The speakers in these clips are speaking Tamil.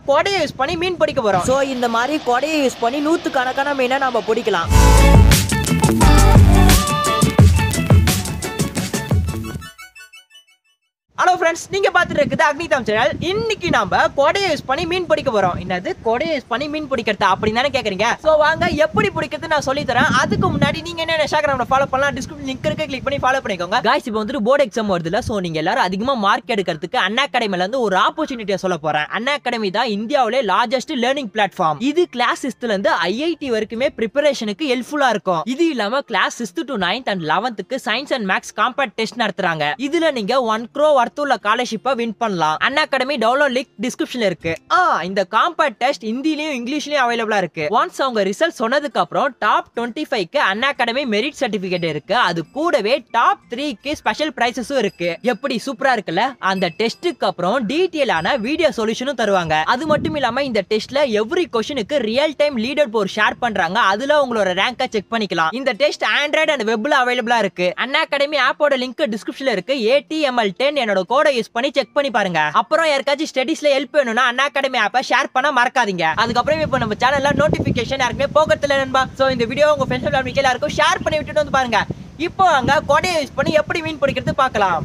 கொடையை யூஸ் பண்ணி மீன் பிடிக்க போறோம் ஸோ இந்த மாதிரி கொடையை யூஸ் பண்ணி நூற்று கணக்கான மீனை நம்ம பிடிக்கலாம் ஹலோ ஃப்ரெண்ட்ஸ் நீங்க பார்த்துட்டு இருக்குது அக்னிதாம் சேனல் இன்னைக்கு நாம கொடையை யூஸ் பண்ணி மீன் பிடிக்க போறோம் என்னது கொடையை யூஸ் பண்ணி மீன் பிடிக்கிறது அப்படின்னு தானே கேக்குறீங்க சோ வாங்க எப்படி பிடிக்கிறது நான் சொல்லி தரேன் அதுக்கு முன்னாடி நீங்க என்ன இன்ஸ்டாகிராம்ல ஃபாலோ பண்ணலாம் டிஸ்கிரிப்ஷன் லிங்க் இருக்கு கிளிக் பண்ணி ஃபாலோ பண்ணிக்கோங்க காய்ஸ் இப்போ வந்துட்டு போர்டு எக்ஸாம் வருதுல சோ நீங்க எல்லாரும் அதிகமா மார்க் எடுக்கிறதுக்கு அண்ணா அகாடமில இருந்து ஒரு ஆப்பர்ச்சுனிட்டியை சொல்ல போறேன் அண்ணா அகாடமி தான் இந்தியாவிலே லார்ஜஸ்ட் லேர்னிங் பிளாட்ஃபார்ம் இது கிளாஸ் சிக்ஸ்த்ல இருந்து ஐஐடி வரைக்குமே ப்ரிப்பரேஷனுக்கு ஹெல்ப்ஃபுல்லா இருக்கும் இது இல்லாம class sixth to ninth and லெவன்த்துக்கு science and maths compact test நடத்துறாங்க இதுல நீங்க ஒன் க்ரோ வர்த்துள்ள ஸ்காலர்ஷிப்பை வின் பண்ணலாம் அண்ணா அகாடமி டவுன்லோட் லிங்க் டிஸ்கிரிப்ஷன்ல இருக்கு ஆ இந்த காம்பேக்ட் டெஸ்ட் ஹிந்திலயும் இங்கிலீஷ்லயும் அவைலபிளா இருக்கு ஒன்ஸ் அவங்க ரிசல்ட் சொன்னதுக்கு அப்புறம் டாப் டுவெண்ட்டி ஃபைவ்க்கு அண்ணா அகாடமி மெரிட் சர்டிபிகேட் இருக்கு அது கூடவே டாப் த்ரீக்கு ஸ்பெஷல் பிரைசஸும் இருக்கு எப்படி சூப்பரா இருக்குல்ல அந்த டெஸ்ட்டுக்கு அப்புறம் டீட்டெயிலான வீடியோ சொல்யூஷனும் தருவாங்க அது மட்டும் இல்லாம இந்த டெஸ்ட்ல எவ்ரி கொஸ்டினுக்கு real time leader board share பண்றாங்க அதுல உங்களோட ரேங்கை செக் பண்ணிக்கலாம் இந்த டெஸ்ட் ஆண்ட்ராய்டு அண்ட் வெப்ல அவைலபிளா இருக்கு அண்ணா அகாடமி ஆப்போட லிங்க் டிஸ்கிரிப்ஷன்ல இருக்கு ஏடிஎம்எல் டென் என்னோட கோடை யூஸ் பண்ணி செக் பண்ணி பாருங்க அப்புறம் யாருக்காச்சும் ஸ்டடிஸ்ல ஹெல்ப் வேணும்னா அண்ணா அகாடமி ஆப்பை ஷேர் பண்ண மறக்காதீங்க அதுக்கப்புறம் இப்போ நம்ம சேனல்ல நோட்டிபிகேஷன் யாருக்குமே போகிறதுல நண்பா சோ இந்த வீடியோ உங்க ஃப்ரெண்ட்ஸ் ஃபேமிலிக்கு எல்லாருக்கும் ஷேர் பண்ணி விட்டுட்டு வந்து பாருங்க இப்போ அங்க கொடையை யூஸ் பண்ணி எப்படி மீன் பிடிக்கிறது பார்க்கலாம்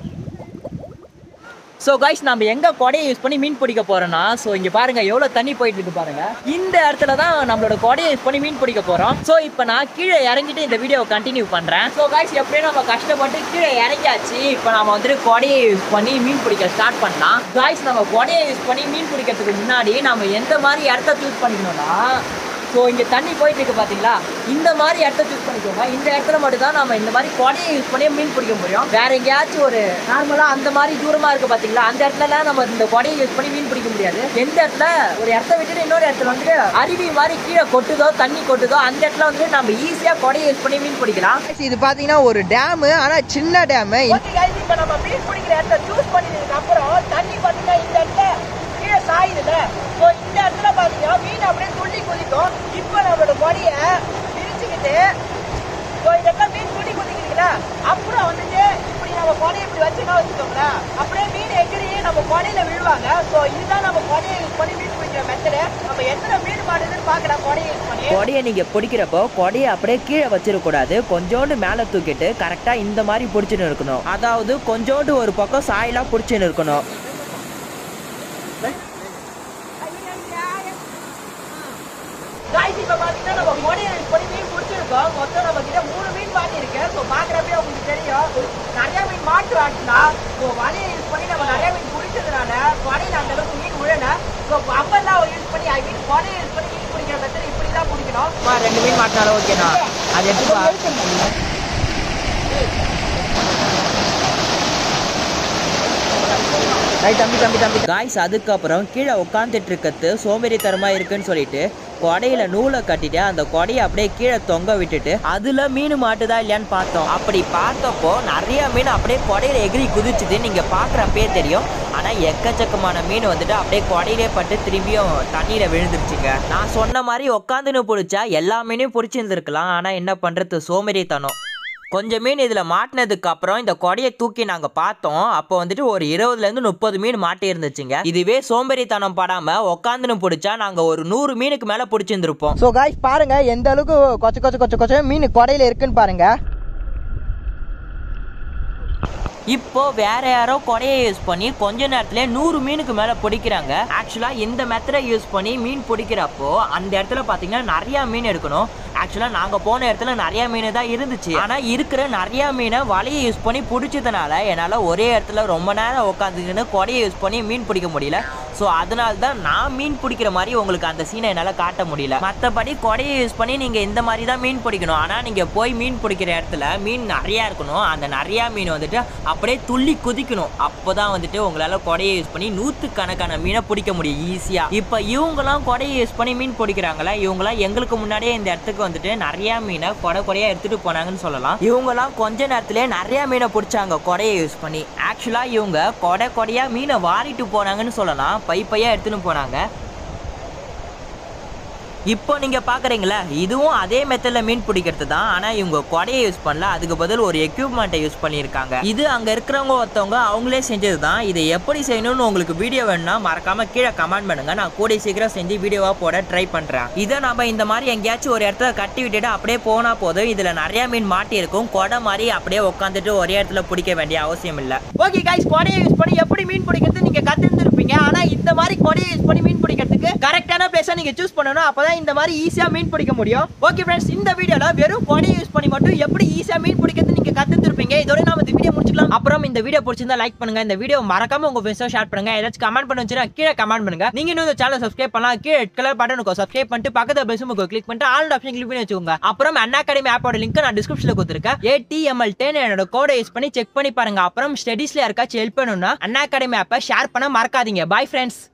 ஸோ கைஸ் நம்ம எங்க கொடையை யூஸ் பண்ணி மீன் பிடிக்க போறோம்னா ஸோ இங்க பாருங்க எவ்வளவு தண்ணி போயிட்டு இருக்கு பாருங்க இந்த இடத்துல தான் நம்மளோட கொடையை யூஸ் பண்ணி மீன் பிடிக்க போறோம் ஸோ இப்போ நான் கீழே இறங்கிட்டு இந்த வீடியோ கண்டினியூ பண்றேன் ஸோ கைஸ் எப்படியும் நம்ம கஷ்டப்பட்டு கீழே இறங்கியாச்சு இப்போ நம்ம வந்துட்டு கொடையை யூஸ் பண்ணி மீன் பிடிக்க ஸ்டார்ட் பண்ணலாம் கைஸ் நம்ம கொடையை யூஸ் பண்ணி மீன் பிடிக்கிறதுக்கு முன்னாடி நம்ம எந்த மாதிரி இடத்த சூஸ் பண்ணிக்கணும்னா ஸோ இங்கே தண்ணி போயிட்டு இருக்கு பார்த்தீங்களா இந்த மாதிரி இடத்த சூஸ் பண்ணிக்கோங்க இந்த இடத்துல மட்டும் தான் நம்ம இந்த மாதிரி கொடையை யூஸ் பண்ணி மீன் பிடிக்க முடியும் வேற எங்கேயாச்சும் ஒரு நார்மலாக அந்த மாதிரி தூரமாக இருக்கு பார்த்தீங்களா அந்த இடத்துலலாம் நம்ம இந்த கொடையை யூஸ் பண்ணி மீன் பிடிக்க முடியாது எந்த இடத்துல ஒரு இடத்த விட்டுட்டு இன்னொரு இடத்துல வந்துட்டு அருவி மாதிரி கீழே கொட்டுதோ தண்ணி கொட்டுதோ அந்த இடத்துல வந்து நம்ம ஈஸியாக கொடையை யூஸ் பண்ணி மீன் பிடிக்கலாம் இது பாத்தீங்கன்னா ஒரு டேம் ஆனா சின்ன டேம் ஓகே guys, இப்ப நம்ம மீன் பிடிக்கிற இடத்த choose பண்ணினதுக்கு அப்புறம் தண்ணி பாத்தீங்கன்னா இந்த இடத்துல கீழே சாயுதுல ஸோ இந்த இடத்துல பாத்தீங்கன்னா மீன் அப்படியே துள்ளி குதிக்கும் இப்போ நம்மளோட கொடிய பிரிச்சுக்கிட்டு ஸோ இந்த இடத்துல மீன் துள்ளி குதிக்கிறீங்களா அப்புறம் வந்துட்டு இப்படி நம்ம கொடையை இப்படி வச்சுனா வச்சுக்கோங்களேன் அப்படியே மீன் எகிரி நம்ம கொடையில விழுவாங்க ஸோ இதுதான் நம்ம கொடையை யூஸ் பண்ணி மீன் பிடிக்கிற மெத்தடு நம்ம எத்தனை மீன் மாடுதுன்னு பார்க்கலாம் கொடையை யூஸ் பண்ணி கொடையை நீங்கள் பிடிக்கிறப்போ கொடையை அப்படியே கீழே வச்சிடக்கூடாது கொஞ்சோண்டு மேலே தூக்கிட்டு கரெக்டாக இந்த மாதிரி பிடிச்சின்னு இருக்கணும் அதாவது கொஞ்சோண்டு ஒரு பக்கம் சாயலாக பிடிச்சின்னு இருக்கணும் காய்ச்சி இப்போ பார்த்தீங்கன்னா நம்ம கொடையை யூஸ் பண்ணி மீன் பிடிச்சிருக்கோம் மொத்தம் நம்ம கிட்ட மூணு மீன் மாட்டிருக்கு ஸோ பார்க்குறப்பே உங்களுக்கு தெரியும் நிறைய மீன் மாட்டு ஆட்டுனா ஸோ வலையை யூஸ் பண்ணி நம்ம நிறைய மீன் பிடிச்சதுனால கொடையில் அந்த அளவுக்கு மீன் விழல ஸோ அப்பெல்லாம் யூஸ் பண்ணி ஐ மீன் கொடையை யூஸ் பண்ணி மீன் பிடிக்கிற மெத்தட் இப்படி தான் பிடிக்கணும் ரெண்டு மீன் மாட்டினாலும் ஓகேண்ணா அது எடுத்துப்பா ரைட் தம்பி தம்பி தம்பி காய்ஸ் அதுக்கப்புறம் கீழே உட்காந்துட்டு இருக்கிறது சோம்பேறித்தனமாக இருக்குன்னு சொல்லிட்டு கொடையில நூலை கட்டிட்டு அந்த கொடையை அப்படியே கீழே தொங்க விட்டுட்டு அதுல மீன் மாட்டுதா இல்லையான்னு பார்த்தோம் அப்படி பார்த்தப்போ நிறைய மீன் அப்படியே கொடையில எகிரி குதிச்சுது நீங்க பாக்குறப்பே தெரியும் ஆனா எக்கச்சக்கமான மீன் வந்துட்டு அப்படியே கொடையிலே பட்டு திரும்பியும் தண்ணியில விழுந்துருச்சுங்க நான் சொன்ன மாதிரி உட்காந்துன்னு பிடிச்சா எல்லா மீனையும் பிடிச்சிருந்துருக்கலாம் ஆனா என்ன பண்றது சோம்பேறித்தனம் கொஞ்சம் மீன் இதில் மாட்டினதுக்கு அப்புறம் இந்த கொடையை தூக்கி நாங்கள் பார்த்தோம் அப்போ வந்துட்டு ஒரு இருபதுலேருந்து முப்பது மீன் மாட்டி இருந்துச்சுங்க இதுவே சோம்பேறித்தனம் படாம உக்காந்துன்னு பிடிச்சா நாங்கள் ஒரு நூறு மீனுக்கு மேலே பிடிச்சிருந்துருப்போம் ஸோ காய்ஸ் பாருங்க எந்த அளவுக்கு கொச்ச கொச்ச கொச்ச கொச்ச மீன் கொடையில இருக்குன்னு பாருங்க இப்போ வேற யாரோ கொடையை யூஸ் பண்ணி கொஞ்ச நேரத்துல நூறு மீனுக்கு மேல பிடிக்கிறாங்க ஆக்சுவலா இந்த மெத்தடை யூஸ் பண்ணி மீன் பிடிக்கிறப்போ அந்த இடத்துல பாத்தீங்கன்னா நிறைய மீன் எடுக்கணும் ஆக்சுவலா நாங்க போன இடத்துல நிறைய மீன் தான் இருந்துச்சு ஆனா இருக்கிற நிறைய மீனை வலையை யூஸ் பண்ணி பிடிச்சதுனால என்னால ஒரே இடத்துல ரொம்ப நேரம் உட்காந்துக்கின்னு கொடையை யூஸ் பண்ணி மீன் பிடிக்க முடியல ஸோ அதனால தான் நான் மீன் பிடிக்கிற மாதிரி உங்களுக்கு அந்த சீனை என்னால் காட்ட முடியல மற்றபடி கொடையை யூஸ் பண்ணி நீங்கள் இந்த மாதிரி தான் மீன் பிடிக்கணும் ஆனால் நீங்கள் போய் மீன் பிடிக்கிற இடத்துல மீன் நிறையா இருக்கணும் அந்த நிறையா மீன் வந்துட்டு அப்படியே துள்ளி குதிக்கணும் அப்போ தான் வந்துட்டு உங்களால் கொடையை யூஸ் பண்ணி நூற்றுக்கணக்கான மீனை பிடிக்க முடியும் ஈஸியாக இப்போ இவங்கெல்லாம் கொடையை யூஸ் பண்ணி மீன் பிடிக்கிறாங்களா இவங்கெல்லாம் எங்களுக்கு முன்னாடியே இந்த இடத்துக்கு வந்துட்டு நிறையா மீனை கொடை கொடையாக எடுத்துகிட்டு போனாங்கன்னு சொல்லலாம் இவங்கெல்லாம் கொஞ்ச நேரத்திலே நிறையா மீனை பிடிச்சாங்க கொடையை யூஸ் பண்ணி ஆக்சுவலாக இவங்க கொடை கொடையாக மீனை வாரிட்டு போனாங்கன்னு சொல்லலாம் பை பையாக எடுத்துன்னு போனாங்க இப்போ நீங்க பாக்குறீங்களா இதுவும் அதே மெத்தட்ல மீன் பிடிக்கிறது தான் ஆனா இவங்க கொடையை யூஸ் பண்ணல அதுக்கு பதில் ஒரு எக்யூப்மெண்ட்டை யூஸ் பண்ணியிருக்காங்க இது அங்க இருக்கிறவங்க ஒருத்தவங்க அவங்களே செஞ்சது தான் இதை எப்படி செய்யணும்னு உங்களுக்கு வீடியோ வேணும்னா மறக்காம கீழே கமெண்ட் பண்ணுங்க நான் கூடிய சீக்கிரம் செஞ்சு வீடியோவா போட ட்ரை பண்றேன் இதை நம்ம இந்த மாதிரி எங்கேயாச்சும் ஒரு இடத்துல கட்டி விட்டுட்டு அப்படியே போனா போதும் இதுல நிறைய மீன் மாட்டி இருக்கும் கொடை மாதிரி அப்படியே உட்காந்துட்டு ஒரே இடத்துல பிடிக்க வேண்டிய அவசியம் இல்லை ஓகே கைஸ் கொடையை யூஸ் பண்ணி எப்படி மீன் பிடிக்கிறது நீங்க கத்துருந்துருப்பீங்க ஆனா இந்த மாதிரி கொடையை யூஸ் பண்ணி மீன் பிடிக்கிறதுக்கு கரெக்டான பிளேஸை நீங்க சூஸ் பண்ணணும் அப்பதான் இந்த மாதிரி ஈஸியா மீன் பிடிக்க முடியும் ஓகே ஃப்ரெண்ட்ஸ் இந்த வீடியோல வெறும் கொடையை யூஸ் பண்ணி மட்டும் எப்படி ஈஸியா மீன் பிடிக்கிறது நீங்க கத்துருப்பீங்க இதோட நாம இந்த வீடியோ முடிச்சுக்கலாம் அப்புறம் இந்த வீடியோ பிடிச்சிருந்தா லைக் பண்ணுங்க இந்த வீடியோ மறக்காம உங்க ஃப்ரெண்ட்ஸோ ஷேர் பண்ணுங்க ஏதாச்சும் கமெண்ட் பண்ண வச்சுன்னா கீழே கமெண்ட் பண்ணுங்க நீங்க இன்னும் இந்த சேனல் சப்ஸ்கிரைப் பண்ணலாம் கீழே ரெட் கலர் பட்டன் இருக்கும் சப்ஸ்கிரைப் பண்ணிட்டு பக்கத்துல பெல் சிம்புக்கு கிளிக் பண்ணிட்டு ஆல் ஆப்ஷன் கிளிக் பண்ணி வச்சுக்கோங்க அப்புறம் அண்ணா அகாடமி ஆப்போட லிங்க் நான் டிஸ்கிரிப்ஷன்ல கொடுத்துருக்கேன் ஏடிஎம்எல் டென் என்னோட கோடை யூஸ் பண்ணி செக் பண்ணி பாருங்க அப்புறம் ஸ்டடீஸ்ல யாருக்காச்சும் ஹெல்ப் பண்ணணும்னா அண்ணா அகாடமி ஆப்பை ஷேர் பண்ண மறக்காதீங்க பாய் ஃப்ரெண்ட்ஸ்